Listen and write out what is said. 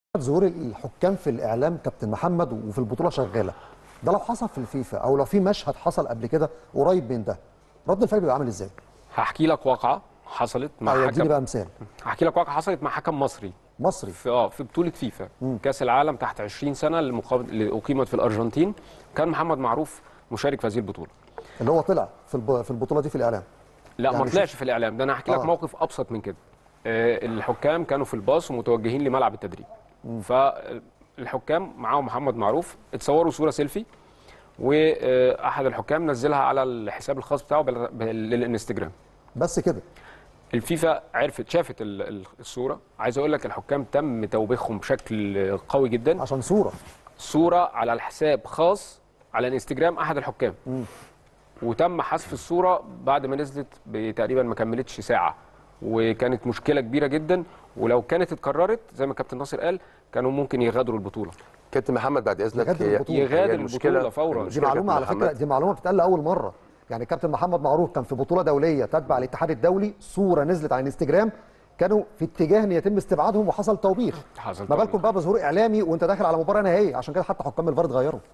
ظهور الحكام في الاعلام كابتن محمد وفي البطوله شغاله ده لو حصل في الفيفا او لو في مشهد حصل قبل كده قريب من ده رد الفعل بيبقى عامل ازاي؟ هحكي لك واقعه حصلت مع اه اديني حكم بقى مثال هحكي لك واقعه حصلت مع حكم مصري مصري في اه في بطوله فيفا كاس العالم تحت 20 سنه اللي مقابل- اللي اقيمت في الارجنتين كان محمد معروف مشارك في هذه البطوله اللي هو طلع في الب- في البطوله دي في الاعلام لا يعني ما طلعش في الاعلام ده انا هحكي لك آه. موقف ابسط من كده آه، الحكام كانوا في الباص ومتوجهين لملعب التدريب فالحكام معاهم محمد معروف اتصوروا صوره سيلفي واحد الحكام نزلها على الحساب الخاص بتاعه بال- بال- للانستجرام بس كده الفيفا عرفت شافت ال- ال- الصوره عايز اقول لك الحكام تم توبيخهم بشكل قوي جدا عشان صوره صوره على الحساب خاص على الانستجرام احد الحكام وتم حذف الصوره بعد ما نزلت تقريبا ما كملتش ساعه وكانت مشكله كبيره جدا ولو كانت اتكررت زي ما كابتن ناصر قال كانوا ممكن يغادروا البطوله كابتن محمد بعد اذنك يغادر هي- البطولة. هي يغادر المشكلة- البطولة فورا. دي المشكلة معلومه على كابتن فكره محمد دي معلومه بتتقال لاول مره يعني كابتن محمد معروف كان في بطوله دوليه تتبع الاتحاد الدولي صوره نزلت على الانستجرام كانوا في اتجاه ان يتم استبعادهم وحصل توبيخ حصل ما توبيخ. بالكم بقى بظهور اعلامي وانت داخل على مباراه نهائيه عشان كده حتى حكام الفار اتغيروا